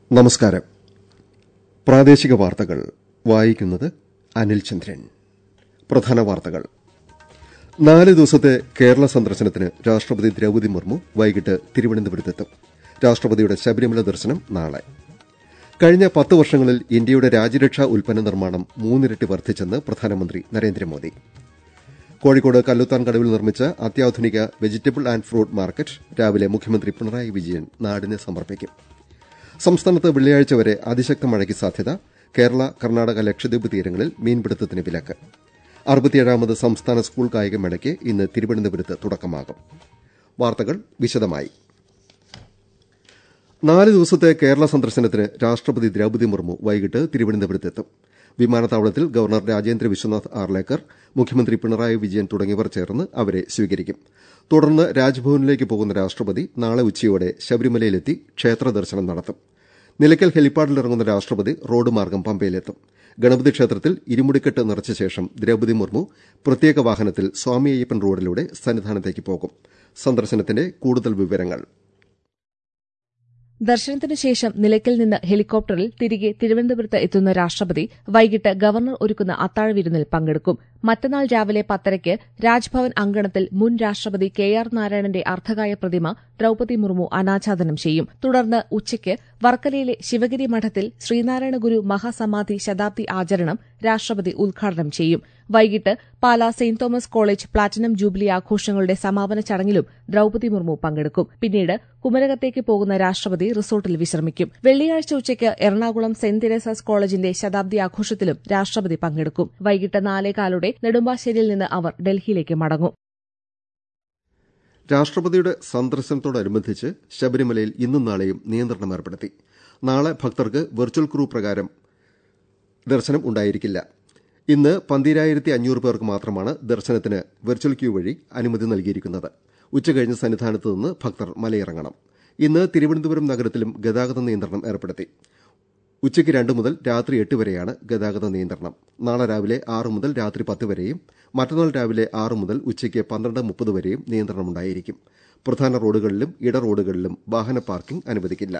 നമസ്കാരം പ്രാദേശിക വാർത്തകൾ വായിക്കുന്നത് അനിൽ ചന്ദ്രൻ പ്രധാന വാർത്തകൾ നാല് ദിവസത്തെ കേരള സന്ദർശനത്തിന് രാഷ്ട്രപതി ദ്രൌപദി മുർമു വൈകിട്ട് തിരുവനന്തപുരത്തെത്തും രാഷ്ട്രപതിയുടെ ശബരിമല ദർശനം നാളെ കഴിഞ്ഞ പത്ത് വർഷങ്ങളിൽ ഇന്ത്യയുടെ രാജ്യരക്ഷാ ഉൽപ്പന്ന നിർമ്മാണം മൂന്നിരട്ടി വർദ്ധിച്ചെന്ന് പ്രധാനമന്ത്രി നരേന്ദ്രമോദി കോഴിക്കോട് കല്ലുത്താൻ കടവിൽ നിർമ്മിച്ച അത്യാധുനിക വെജിറ്റബിൾ ആൻഡ് ഫ്രൂട്ട് മാർക്കറ്റ് രാവിലെ മുഖ്യമന്ത്രി പിണറായി വിജയൻ നാടിന് സമർപ്പിക്കും സംസ്ഥാനത്ത് വെള്ളിയാഴ്ച വരെ അതിശക്ത മഴയ്ക്ക് സാധ്യത കേരള കർണാടക ലക്ഷദ്വീപ് തീരങ്ങളിൽ മീൻപിടുത്തത്തിന് വിലക്ക് അറുപത്തിയേഴാമത് സംസ്ഥാന സ്കൂൾ കായികമേളയ്ക്ക് ഇന്ന് തിരുവനന്തപുരത്ത് തുടക്കമാകും വാർത്തകൾ വിശദമായി നാല് ദിവസത്തെ കേരള സന്ദർശനത്തിന് രാഷ്ട്രപതി ദ്രൌപദി മുർമു വൈകിട്ട് തിരുവനന്തപുരത്തെത്തും വിമാനത്താവളത്തിൽ ഗവർണർ രാജേന്ദ്ര വിശ്വനാഥ് ആർലേക്കർ മുഖ്യമന്ത്രി പിണറായി വിജയൻ തുടങ്ങിയവർ ചേർന്ന് അവരെ സ്വീകരിക്കും തുടർന്ന് രാജ്ഭവനിലേക്ക് പോകുന്ന രാഷ്ട്രപതി നാളെ ഉച്ചയോടെ ശബരിമലയിലെത്തി ക്ഷേത്ര ദർശനം നടത്തും നിലയ്ക്കൽ ഹെലിപ്പാഡിലിറങ്ങുന്ന രാഷ്ട്രപതി റോഡ് മാർഗം പമ്പയിലെത്തും ഗണപതി ക്ഷേത്രത്തിൽ ഇരുമുടിക്കെട്ട് നിറച്ച ശേഷം ദ്രൌപദി മുർമു പ്രത്യേക വാഹനത്തിൽ സ്വാമി അയ്യപ്പൻ റോഡിലൂടെ സന്നിധാനത്തേക്ക് പോകും സന്ദർശനത്തിന്റെ കൂടുതൽ വിവരങ്ങൾ ദർശനത്തിനു ശേഷം നിലയ്ക്കൽ നിന്ന് ഹെലികോപ്റ്ററിൽ തിരികെ തിരുവനന്തപുരത്ത് എത്തുന്ന രാഷ്ട്രപതി വൈകിട്ട് ഗവർണർ ഒരുക്കുന്ന അത്താഴ വിരുന്നിൽ പങ്കെടുക്കും മറ്റന്നാൾ രാവിലെ പത്തരയ്ക്ക് രാജ്ഭവൻ അങ്കണത്തിൽ മുൻ രാഷ്ട്രപതി കെ ആർ നാരായണന്റെ അർദ്ധകായ പ്രതിമ ദ്രൌപദി മുർമു അനാച്ഛാദനം ചെയ്യും തുടർന്ന് ഉച്ചയ്ക്ക് വർക്കലയിലെ ശിവഗിരി മഠത്തിൽ ശ്രീനാരായണ ഗുരു മഹാസമാധി ശതാബ്ദി ആചരണം രാഷ്ട്രപതി ഉദ്ഘാടനം ചെയ്യും വൈകിട്ട് Pala saint Thomas college platinum jubilee ആഘോഷങ്ങളുടെ സമാപന ചടങ്ങിലും ദ്രൌപദി മുർമു പങ്കെടുക്കും പിന്നീട് കുമരകത്തേക്ക് പോകുന്ന രാഷ്ട്രപതി റിസോർട്ടിൽ വിശ്രമിക്കും വെള്ളിയാഴ്ച ഉച്ചയ്ക്ക് എറണാകുളം സെന്റ് തെരേസാസ് കോളേജിന്റെ ശതാബ്ദി ആഘോഷത്തിലും രാഷ്ട്രപതി പങ്കെടുക്കും വൈകിട്ട് നാലേകാലോടെ നെടുമ്പാശ്ശേരിയിൽ നിന്ന് അവർ ഡൽഹിയിലേക്ക് മടങ്ങും രാഷ്ട്രപതിയുടെ സന്ദർശനത്തോടനുബന്ധിച്ച് ശബരിമലയിൽ ഇന്നും നാളെയും നിയന്ത്രണം ഏർപ്പെടുത്തി നാളെ ഭക്തർക്ക് വെർച്വൽ ക്രൂ പ്രകാരം ദർശനം ഉണ്ടായിരിക്കില്ല ഇന്ന് പന്തിരായിരത്തി അഞ്ഞൂറ് പേർക്ക് മാത്രമാണ് ദർശനത്തിന് വെർച്വൽ ക്യൂ വഴി അനുമതി നൽകിയിരിക്കുന്നത് ഉച്ചകഴിഞ്ഞ് സന്നിധാനത്ത് നിന്ന് ഭക്തർ മലയിറങ്ങണം ഇന്ന് തിരുവനന്തപുരം നഗരത്തിലും ഗതാഗത നിയന്ത്രണം ഏർപ്പെടുത്തി ഉച്ചയ്ക്ക് രണ്ട് മുതൽ രാത്രി എട്ട് വരെയാണ് ഗതാഗത നിയന്ത്രണം നാളെ രാവിലെ ആറ് മുതൽ രാത്രി പത്ത് വരെയും മറ്റന്നാൾ രാവിലെ ആറ് മുതൽ ഉച്ചയ്ക്ക് പന്ത്രണ്ട് മുപ്പത് വരെയും നിയന്ത്രണമുണ്ടായിരിക്കും പ്രധാന റോഡുകളിലും ഇട റോഡുകളിലും വാഹന പാർക്കിംഗ് അനുവദിക്കില്ല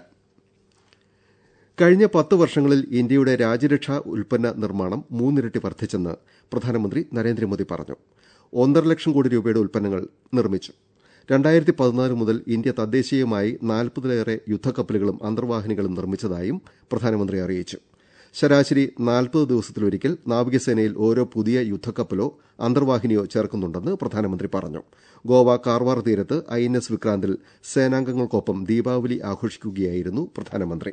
കഴിഞ്ഞ പത്ത് വർഷങ്ങളിൽ ഇന്ത്യയുടെ രാജ്യരക്ഷാ ഉൽപ്പന്ന നിർമ്മാണം മൂന്നിരട്ടി വർദ്ധിച്ചെന്ന് പ്രധാനമന്ത്രി നരേന്ദ്രമോദി പറഞ്ഞു ഒന്നര ലക്ഷം കോടി രൂപയുടെ ഉൽപ്പന്നങ്ങൾ നിർമ്മിച്ചു രണ്ടായിരത്തി പതിനാല് മുതൽ ഇന്ത്യ തദ്ദേശീയമായി നാൽപ്പതിലേറെ യുദ്ധക്കപ്പലുകളും അന്തർവാഹിനികളും നിർമ്മിച്ചതായും പ്രധാനമന്ത്രി അറിയിച്ചു ശരാശരി നാൽപ്പത് ദിവസത്തിലൊരിക്കൽ നാവികസേനയിൽ ഓരോ പുതിയ യുദ്ധക്കപ്പലോ അന്തർവാഹിനിയോ ചേർക്കുന്നുണ്ടെന്ന് പ്രധാനമന്ത്രി പറഞ്ഞു ഗോവ കാർവാർ തീരത്ത് ഐ എൻ എസ് വിക്രാന്തിൽ സേനാംഗങ്ങൾക്കൊപ്പം ദീപാവലി ആഘോഷിക്കുകയായിരുന്നു പ്രധാനമന്ത്രി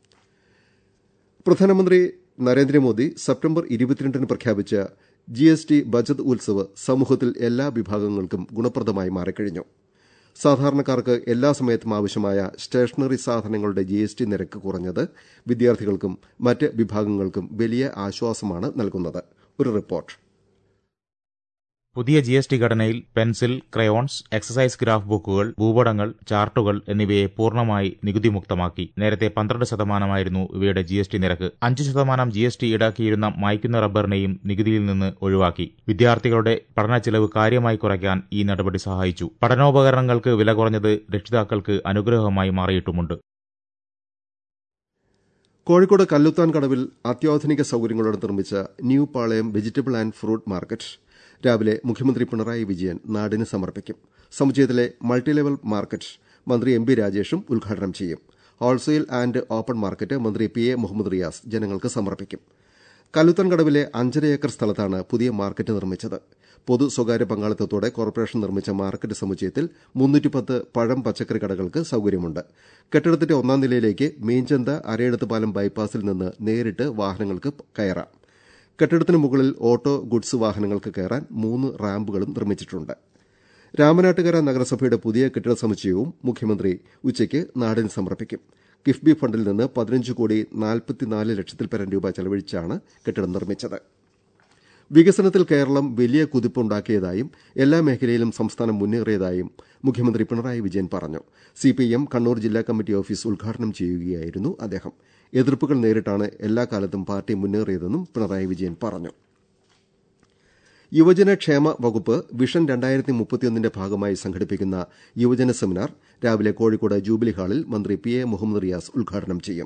പ്രധാനമന്ത്രി നരേന്ദ്രമോദി സെപ്റ്റംബർ ഇരുപത്തിരണ്ടിന് പ്രഖ്യാപിച്ച G S T budget Utsav സമൂഹത്തിൽ എല്ലാ വിഭാഗങ്ങൾക്കും ഗുണപ്രദമായി മാറിക്കഴിഞ്ഞു സാധാരണക്കാർക്ക് എല്ലാ സമയത്തും ആവശ്യമായ സ്റ്റേഷനറി സാധനങ്ങളുടെ ജി എസ് ടി നിരക്ക് കുറഞ്ഞത് വിദ്യാർത്ഥികൾക്കും മറ്റ് വിഭാഗങ്ങൾക്കും വലിയ ആശ്വാസമാണ് നൽകുന്നത് ഒരു റിപ്പോർട്ട് പുതിയ ജി എസ് ടി ഘടനയിൽ പെൻസിൽ ക്രയോൺസ് എക്സസൈസ് ഗ്രാഫ് ബുക്കുകൾ ഭൂപടങ്ങൾ ചാർട്ടുകൾ എന്നിവയെ പൂർണ്ണമായി നികുതിമുക്തമാക്കി നേരത്തെ പന്ത്രണ്ട് ശതമാനമായിരുന്നു ഇവയുടെ ജി എസ് ടി നിരക്ക് അഞ്ച് ശതമാനം ജി എസ് ടി ഈടാക്കിയിരുന്ന മായ്ക്കുന്ന റബ്ബറിനെയും നികുതിയിൽ നിന്ന് ഒഴിവാക്കി വിദ്യാർത്ഥികളുടെ പഠന ചെലവ് കാര്യമായി കുറയ്ക്കാൻ ഈ നടപടി സഹായിച്ചു പഠനോപകരണങ്ങൾക്ക് വില കുറഞ്ഞത് രക്ഷിതാക്കൾക്ക് അനുഗ്രഹമായി മാറിയിട്ടുമുണ്ട് കോഴിക്കോട് കല്ലുത്താൻ കടവിൽ അത്യാധുനിക സൌകര്യങ്ങളോടെ നിർമ്മിച്ച new Palayam vegetable and fruit market രാവിലെ മുഖ്യമന്ത്രി പിണറായി വിജയൻ നാടിന് സമർപ്പിക്കും സമുച്ചയത്തിലെ മൾട്ടി ലെവൽ മാർക്കറ്റ് മന്ത്രി എം പി രാജേഷും ഉദ്ഘാടനം ചെയ്യും ഹോൾസെയിൽ ആൻഡ് ഓപ്പൺ മാർക്കറ്റ് മന്ത്രി പി എ മുഹമ്മദ് റിയാസ് ജനങ്ങൾക്ക് സമർപ്പിക്കും കല്ലുത്തൻ കടവിലെ അഞ്ചര ഏക്കർ സ്ഥലത്താണ് പുതിയ മാർക്കറ്റ് നിർമ്മിച്ചത് പൊതു സ്വകാര്യ പങ്കാളിത്തത്തോടെ കോർപ്പറേഷൻ നിർമ്മിച്ച മാർക്കറ്റ് സമുച്ചയത്തിൽ മുന്നൂറ്റിപ്പത്ത് പഴം പച്ചക്കറി കടകൾക്ക് സൌകര്യമുണ്ട് കെട്ടിടത്തിന്റെ ഒന്നാം നിലയിലേക്ക് മീൻചന്ത അരയെടുത്ത് പാലം ബൈപ്പാസിൽ നിന്ന് നേരിട്ട് വാഹനങ്ങൾക്ക് കയറാം കെട്ടിടത്തിന് മുകളിൽ ഓട്ടോ ഗുഡ്സ് വാഹനങ്ങൾക്ക് കയറാൻ മൂന്ന് റാമ്പുകളും നിർമ്മിച്ചിട്ടുണ്ട് രാമനാട്ടുകര നഗരസഭയുടെ പുതിയ കെട്ടിട സമുച്ചയവും മുഖ്യമന്ത്രി ഉച്ചയ്ക്ക് നാടിന് സമർപ്പിക്കും കിഫ്ബി ഫണ്ടിൽ നിന്ന് പതിനഞ്ച് കോടി നാൽപ്പത്തിനാല് ലക്ഷത്തിൽ പരം രൂപ ചെലവഴിച്ചാണ് കെട്ടിടം നിർമ്മിച്ചത് വികസനത്തിൽ കേരളം വലിയ കുതിപ്പുണ്ടാക്കിയതായും എല്ലാ മേഖലയിലും സംസ്ഥാനം മുന്നേറിയതായും മുഖ്യമന്ത്രി പിണറായി വിജയൻ പറഞ്ഞു സിപിഐഎം കണ്ണൂർ ജില്ലാ കമ്മിറ്റി ഓഫീസ് ഉദ്ഘാടനം ചെയ്യുകയായിരുന്നു അദ്ദേഹം എതിർപ്പുകൾ നേരിട്ടാണ് എല്ലാ കാലത്തും പാർട്ടി മുന്നേറിയതെന്നും പിണറായി വിജയൻ പറഞ്ഞു യുവജനക്ഷേമ വകുപ്പ് വിഷൻ രണ്ടായിരത്തി മുപ്പത്തിയൊന്നിന്റെ ഭാഗമായി സംഘടിപ്പിക്കുന്ന യുവജന സെമിനാർ രാവിലെ കോഴിക്കോട് ജൂബിലി ഹാളിൽ മന്ത്രി പി എ മുഹമ്മദ് റിയാസ് ഉദ്ഘാടനം ചെയ്യും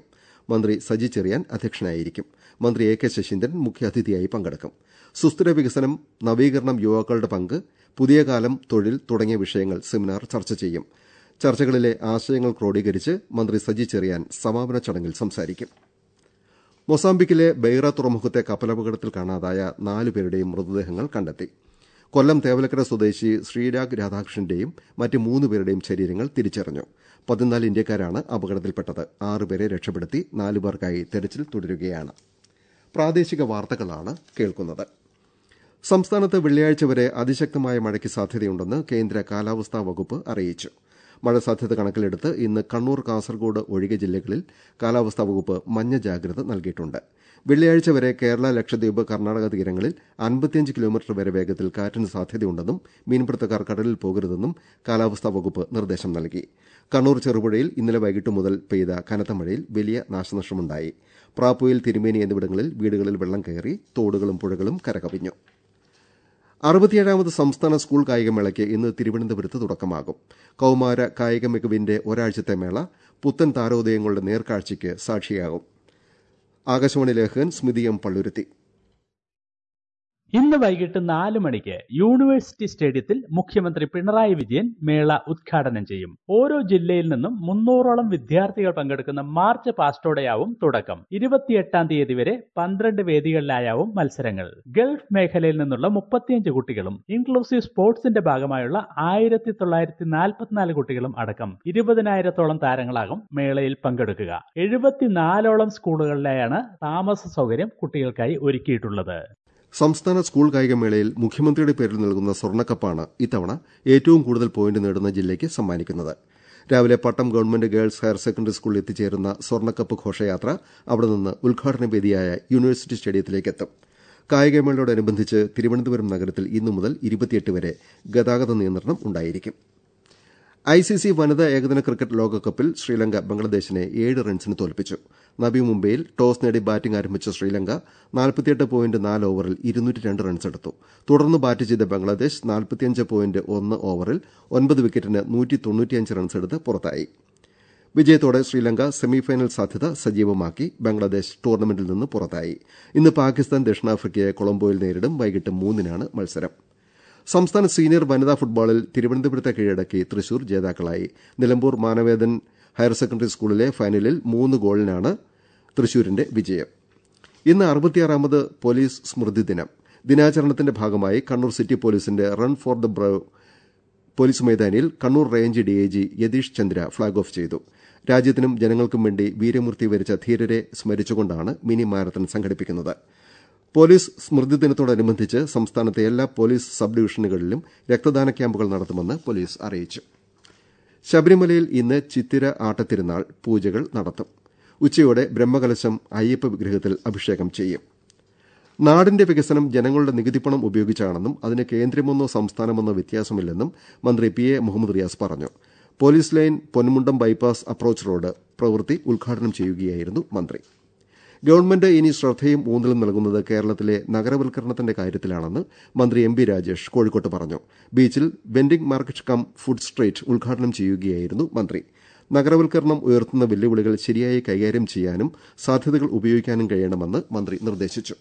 മന്ത്രി സജി ചെറിയാൻ അധ്യക്ഷനായിരിക്കും മന്ത്രി എ കെ ശശീന്ദ്രൻ മുഖ്യാതിഥിയായി പങ്കെടുക്കും സുസ്ഥിര വികസനം നവീകരണം യുവാക്കളുടെ പങ്ക് പുതിയ കാലം തൊഴിൽ തുടങ്ങിയ വിഷയങ്ങൾ സെമിനാർ ചർച്ച ചെയ്യും ചർച്ചകളിലെ ആശയങ്ങൾ ക്രോഡീകരിച്ച് മന്ത്രി സജി ചെറിയാൻ സമാപന ചടങ്ങിൽ സംസാരിക്കും മൊസാംബിക്കിലെ ബെയ്റ തുറമുഖത്തെ കപ്പലപകടത്തിൽ കാണാതായ നാലുപേരുടെയും മൃതദേഹങ്ങൾ കണ്ടെത്തി കൊല്ലം തേവലക്കര സ്വദേശി ശ്രീരാഗ് രാധാകൃഷ്ണന്റെയും മറ്റ് മൂന്ന് പേരുടെയും ശരീരങ്ങൾ തിരിച്ചറിഞ്ഞു പതിനാല് ഇന്ത്യക്കാരാണ് അപകടത്തിൽപ്പെട്ടത് ആറുപേരെ രക്ഷപ്പെടുത്തി നാലുപേർക്കായി തെരച്ചിൽ തുടരുകയാണ് പ്രാദേശിക വാർത്തകളാണ് കേൾക്കുന്നത് സംസ്ഥാനത്ത് വെള്ളിയാഴ്ച വരെ അതിശക്തമായ മഴയ്ക്ക് സാധ്യതയുണ്ടെന്ന് കേന്ദ്ര കാലാവസ്ഥാ വകുപ്പ് അറിയിച്ചു മഴ സാധ്യത കണക്കിലെടുത്ത് ഇന്ന് കണ്ണൂർ കാസർഗോഡ് ഒഴികെ ജില്ലകളിൽ കാലാവസ്ഥാ വകുപ്പ് മഞ്ഞ ജാഗ്രത നൽകിയിട്ടുണ്ട് വെള്ളിയാഴ്ച വരെ കേരള ലക്ഷദ്വീപ് കർണാടക തീരങ്ങളിൽ അൻപത്തിയഞ്ച് കിലോമീറ്റർ വരെ വേഗത്തിൽ കാറ്റിന് സാധ്യതയുണ്ടെന്നും മീൻപിടുത്തക്കാർ കടലിൽ പോകരുതെന്നും കാലാവസ്ഥാ വകുപ്പ് നിർദ്ദേശം നൽകി കണ്ണൂർ ചെറുപുഴയിൽ ഇന്നലെ വൈകിട്ട് മുതൽ പെയ്ത കനത്ത മഴയിൽ വലിയ നാശനഷ്ടമുണ്ടായി പ്രാപ്പുയിൽ തിരുമേനി എന്നിവിടങ്ങളിൽ വീടുകളിൽ വെള്ളം കയറി തോടുകളും പുഴകളും കരകവിഞ്ഞു അറുപത്തിയേഴാമത് സംസ്ഥാന സ്കൂൾ കായികമേളയ്ക്ക് ഇന്ന് തിരുവനന്തപുരത്ത് തുടക്കമാകും കൌമാര കായിക മികവിന്റെ ഒരാഴ്ചത്തെ മേള പുത്തൻ താരോദയങ്ങളുടെ നേർക്കാഴ്ചയ്ക്ക് സാക്ഷിയാകും ആകാശവാണി ലേഖകൻ സ്മിതി എം പള്ളുരുത്തി ഇന്ന് വൈകിട്ട് നാല് മണിക്ക് യൂണിവേഴ്സിറ്റി സ്റ്റേഡിയത്തിൽ മുഖ്യമന്ത്രി പിണറായി വിജയൻ മേള ഉദ്ഘാടനം ചെയ്യും ഓരോ ജില്ലയിൽ നിന്നും മുന്നൂറോളം വിദ്യാർത്ഥികൾ പങ്കെടുക്കുന്ന മാർച്ച് പാസ്റ്റോടെയാവും തുടക്കം ഇരുപത്തിയെട്ടാം തീയതി വരെ പന്ത്രണ്ട് വേദികളിലായാവും മത്സരങ്ങൾ ഗൾഫ് മേഖലയിൽ നിന്നുള്ള മുപ്പത്തിയഞ്ച് കുട്ടികളും ഇൻക്ലൂസീവ് സ്പോർട്സിന്റെ ഭാഗമായുള്ള ആയിരത്തി തൊള്ളായിരത്തി നാൽപ്പത്തിനാല് കുട്ടികളും അടക്കം ഇരുപതിനായിരത്തോളം താരങ്ങളാകും മേളയിൽ പങ്കെടുക്കുക എഴുപത്തിനാലോളം സ്കൂളുകളിലായാണ് താമസ സൗകര്യം കുട്ടികൾക്കായി ഒരുക്കിയിട്ടുള്ളത് സംസ്ഥാന സ്കൂൾ കായികമേളയിൽ മുഖ്യമന്ത്രിയുടെ പേരിൽ നൽകുന്ന സ്വർണ്ണക്കപ്പാണ് ഇത്തവണ ഏറ്റവും കൂടുതൽ പോയിന്റ് നേടുന്ന ജില്ലയ്ക്ക് സമ്മാനിക്കുന്നത് രാവിലെ Pattom government girls higher secondary സ്കൂളിൽ എത്തിച്ചേരുന്ന സ്വർണ്ണക്കപ്പ് ഘോഷയാത്ര അവിടെ നിന്ന് ഉദ്ഘാടന വേദിയായ യൂണിവേഴ്സിറ്റി സ്റ്റേഡിയത്തിലേക്ക് എത്തും കായികമേളയോടനുബന്ധിച്ച് തിരുവനന്തപുരം നഗരത്തിൽ ഇന്നു മുതൽ ഇരുപത്തിയെട്ട് വരെ ഗതാഗത നിയന്ത്രണം ഉണ്ടായിരിക്കും ഐസിസി വനിതാ ഏകദിന ക്രിക്കറ്റ് ലോകകപ്പിൽ ശ്രീലങ്ക ബംഗ്ലാദേശിനെ ഏഴ് റൺസിന് തോൽപ്പിച്ചു നബി മുംബൈയിൽ ടോസ് നേടി ബാറ്റിംഗ് ആരംഭിച്ച ശ്രീലങ്ക നാൽപ്പത്തിയെട്ട് പോയിന്റ് നാല് ഓവറിൽ ഇരുന്നൂറ്റി രണ്ട് റൺസ് എടുത്തു തുടർന്ന് ബാറ്റ് ചെയ്ത ബംഗ്ലാദേശ് നാൽപ്പത്തിയഞ്ച് പോയിന്റ് ഒന്ന് ഓവറിൽ ഒൻപത് വിക്കറ്റിന് നൂറ്റി തൊണ്ണൂറ്റിയഞ്ച് റൺസ് എടുത്ത് പുറത്തായി വിജയത്തോടെ ശ്രീലങ്ക സെമിഫൈനൽ സാധ്യത സജീവമാക്കി ബംഗ്ലാദേശ് ടൂർണമെന്റിൽ നിന്ന് പുറത്തായി ഇന്ന് പാകിസ്ഥാൻ ദക്ഷിണാഫ്രിക്കയെ കൊളംബോയിൽ നേരിടും വൈകിട്ട് മൂന്നിനാണ് മത്സരം സംസ്ഥാന സീനിയർ വനിതാ ഫുട്ബോളിൽ തിരുവനന്തപുരത്തെ കീഴടക്കി തൃശൂർ ജേതാക്കളായി നിലമ്പൂർ മാനവേദൻ ഹയർ സെക്കൻഡറി സ്കൂളിലെ ഫൈനലിൽ മൂന്ന് ഗോളിനാണ് തൃശൂരിന്റെ വിജയം ഇന്ന് അറുപത്തിയാറാമത് പോലീസ് സ്മൃതി ദിനം ദിനാചരണത്തിന്റെ ഭാഗമായി കണ്ണൂർ സിറ്റി പോലീസിന്റെ run for the brave police മൈതാനിയിൽ Kannur range DIG Yatheesh Chandra flag off ചെയ്തു രാജ്യത്തിനും ജനങ്ങൾക്കും വേണ്ടി വീരമൂർത്തി വരിച്ച ധീരരെ സ്മരിച്ചുകൊണ്ടാണ് മിനി മാരത്തൺ സംഘടിപ്പിക്കുന്നത് പോലീസ് സ്മൃതി ദിനത്തോടനുബന്ധിച്ച് സംസ്ഥാനത്തെ എല്ലാ പോലീസ് സബ് ഡിവിഷനുകളിലും രക്തദാന ക്യാമ്പുകൾ നടത്തുമെന്ന് പോലീസ് അറിയിച്ചു ശബരിമലയിൽ ഇന്ന് ചിത്തിര ആട്ടത്തിരുന്നാൾ പൂജകൾ നടത്തും ഉച്ചയോടെ ബ്രഹ്മകലശം അയ്യപ്പ വിഗ്രഹത്തിൽ അഭിഷേകം ചെയ്യും നാടിന്റെ വികസനം ജനങ്ങളുടെ നികുതിപ്പണം ഉപയോഗിച്ചാണെന്നും അതിന് കേന്ദ്രമെന്നോ സംസ്ഥാനമെന്നോ വ്യത്യാസമില്ലെന്നും മന്ത്രി പി എ മുഹമ്മദ് റിയാസ് പറഞ്ഞു police line Ponmundam bypass approach road പ്രവൃത്തി ഉദ്ഘാടനം ചെയ്യുകയായിരുന്നു മന്ത്രി ഗവൺമെന്റ് ഇനി ശ്രദ്ധയും ഊന്നലും നൽകുന്നത് കേരളത്തിലെ നഗരവൽക്കരണത്തിന്റെ കാര്യത്തിലാണെന്ന് മന്ത്രി എം ബി രാജേഷ് കോഴിക്കോട്ട് പറഞ്ഞു ബീച്ചിൽ vending market cum food street ഉദ്ഘാടനം ചെയ്യുകയായിരുന്നു മന്ത്രി നഗരവൽക്കരണം ഉയർത്തുന്ന വെല്ലുവിളികൾ ശരിയായി കൈകാര്യം ചെയ്യാനും സാധ്യതകൾ ഉപയോഗിക്കാനും കഴിയണമെന്ന് മന്ത്രി നിർദ്ദേശിച്ചു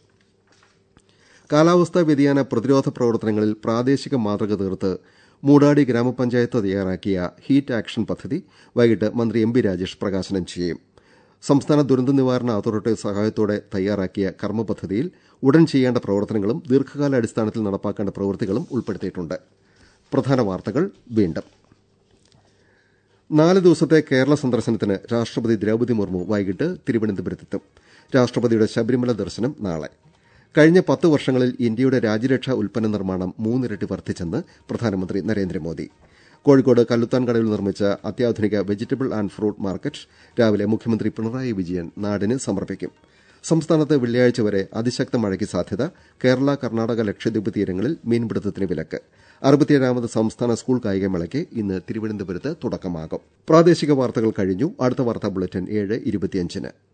കാലാവസ്ഥാ വ്യതിയാന പ്രതിരോധ പ്രവർത്തനങ്ങളിൽ പ്രാദേശിക മാതൃക തീർത്ത് മൂടാടി ഗ്രാമപഞ്ചായത്ത് തയ്യാറാക്കിയ ഹീറ്റ് ആക്ഷൻ പദ്ധതി വൈകിട്ട് മന്ത്രി എം ബി രാജേഷ് പ്രകാശനം ചെയ്യും സംസ്ഥാന ദുരന്ത നിവാരണ അതോറിറ്റി സഹായത്തോടെ തയ്യാറാക്കിയ കർമ്മ പദ്ധതിയിൽ ഉടൻ ചെയ്യേണ്ട പ്രവർത്തനങ്ങളും ദീർഘകാല അടിസ്ഥാനത്തിൽ നടപ്പാക്കേണ്ട പ്രവൃത്തികളും ഉൾപ്പെടുത്തിയിട്ടുണ്ട് പ്രധാന വാർത്തകൾ വീണ്ടും നാല് ദിവസത്തെ കേരള സന്ദർശനത്തിന് രാഷ്ട്രപതി ദ്രൌപദി മുർമു വൈകിട്ട് തിരുവനന്തപുരത്തെത്തും രാഷ്ട്രപതിയുടെ ശബരിമല ദർശനം നാളെ കഴിഞ്ഞ പത്ത് വർഷങ്ങളിൽ ഇന്ത്യയുടെ രാജ്യരക്ഷാ ഉൽപ്പന്ന നിർമ്മാണം മൂന്നിരട്ടി വർദ്ധിച്ചെന്ന് പ്രധാനമന്ത്രി നരേന്ദ്രമോദി കോഴിക്കോട് കല്ലുത്താൻകടവിൽ നിർമ്മിച്ച അത്യാധുനിക വെജിറ്റബിൾ ആൻഡ് ഫ്രൂട്ട് മാർക്കറ്റ് രാവിലെ മുഖ്യമന്ത്രി പിണറായി വിജയൻ നാടിന് സമർപ്പിക്കും സംസ്ഥാനത്ത് വെള്ളിയാഴ്ച വരെ അതിശക്ത മഴയ്ക്ക് സാധ്യത കേരള കർണാടക ലക്ഷദ്വീപ് തീരങ്ങളിൽ മീൻപിടുത്തത്തിന് വിലക്ക് അറുപത്തിയേഴാമത് സംസ്ഥാന സ്കൂൾ കായികമേളയ്ക്ക് ഇന്ന് തിരുവനന്തപുരത്ത് തുടക്കമാകും പ്രാദേശിക വാർത്തകൾ കഴിഞ്ഞു അടുത്ത വാർത്താ ബുള്ളറ്റിൻ ഏഴ് ഇരുപത്തിയഞ്ചിന്